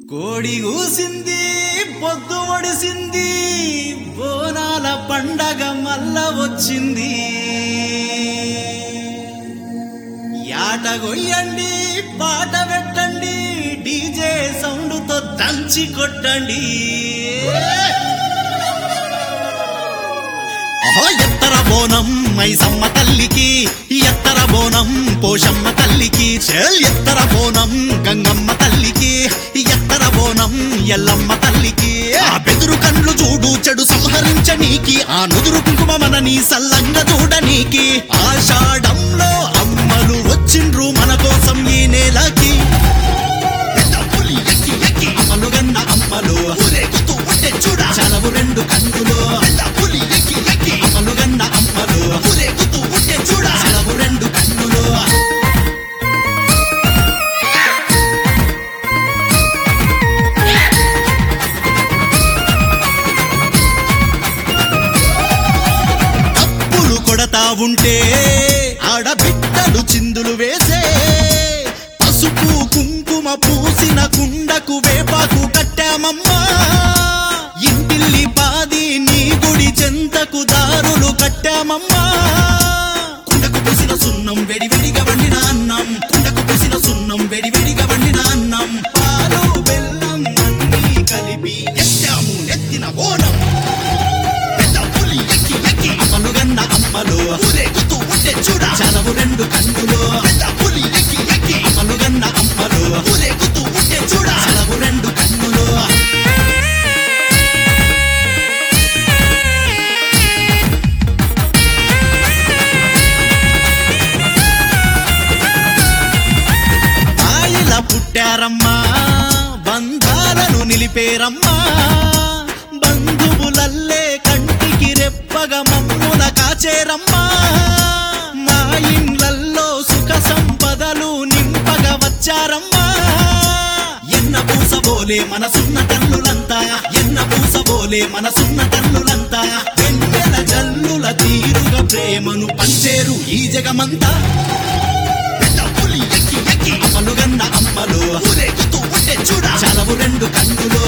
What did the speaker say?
కోడి కూసింది పొద్దు ఒడిసింది బోనాల పండగ మల్ల వచ్చింది యాట గొయ్యండి పాట పెట్టండి డీజే సౌండ్తో దంచి కొట్టండి అహో ఎత్తర బోనం మైసమ్మ తల్లికి ఎత్తర బోనం పోషమ్మ తల్లికి చెల్ ఎత్తర బోనం గంగమ్మ తల్లికి ఎత్తర బోనం ఎల్లమ్మ తల్లికి ఆ బెదురు కండ్లు చూడు చెడు సంహరించనీకి ఆ నుదురు కుంకుమ నీ సల్లంగ చూడనీకి ఆషాఢంలో అమ్మలు వచ్చిండ్రు మన కోసం ఈ నేలకి పులి ఎక్కి ఎక్కి అమ్మలు గన్న అమ్మలు ఊరేగుతూ ఉంటే చూడ చలవు రెండు కన్నులు పులి ఎక్కి ఎక్కి అమ్మలు గన్న అమ్మలు ఊరేగుతూ ఉంటే చూడ చలవు రెండు కన్నులు తప్పులు కొడతా ఉంటే ఆడబిడ్డలు చిందులు వేసే పసుపు కుంకుమ పూసిన కుండకు వేపాకు కట్టామమ్మా ఇంటిల్లి పాది నీ గుడి చెంతకు దారులు కట్టామమ్మా కుండకు పూసిన సున్నం వెడివెడిగా వండిన అన్నం కుండకు పూసిన సున్నం వెడివెడిగా వండిన అన్నం పాలు బెల్లం అన్నీ కలిపి ఎత్తాము నెత్తిన ఓనం పెద్ద పులి ఎక్కి ఎక్కి అమ్మలు గన్న అమ్మలు ఊరేగుతూ ఉంటే చూడ చలవు రెండు కన్నులు పెద్ద పులి ఎక్కి ఎక్కి అమ్మలు గన్న అమ్మలు ఊరేగుతూ ఉంటే చూడ చలవు రెండు కన్నులు ఆయిల పుట్టారమ్మా బంధాలను నిలిపేరమ్మా బంధువులల్లే కంటికి రెప్పగ మమ్ముల కాచేరమ్మా మా ఇండ్లల్లో సుఖ సంపదలు నింపగ వచ్చారమ్మా ఎన్న పూసబోలే మనసున్న తల్లులంతా ఎన్న పూసబోలే మనసున్న తల్లులంతా వెన్నెల జల్లుల తీరుగా ప్రేమను పంచేరు ఈ జగమంతా పెద్ద పులి ఎక్కి ఎక్కి అమ్మలు గన్న అమ్మలు ఊరేగుతూ ఉంటే చూడ చలవు రెండు కన్నులు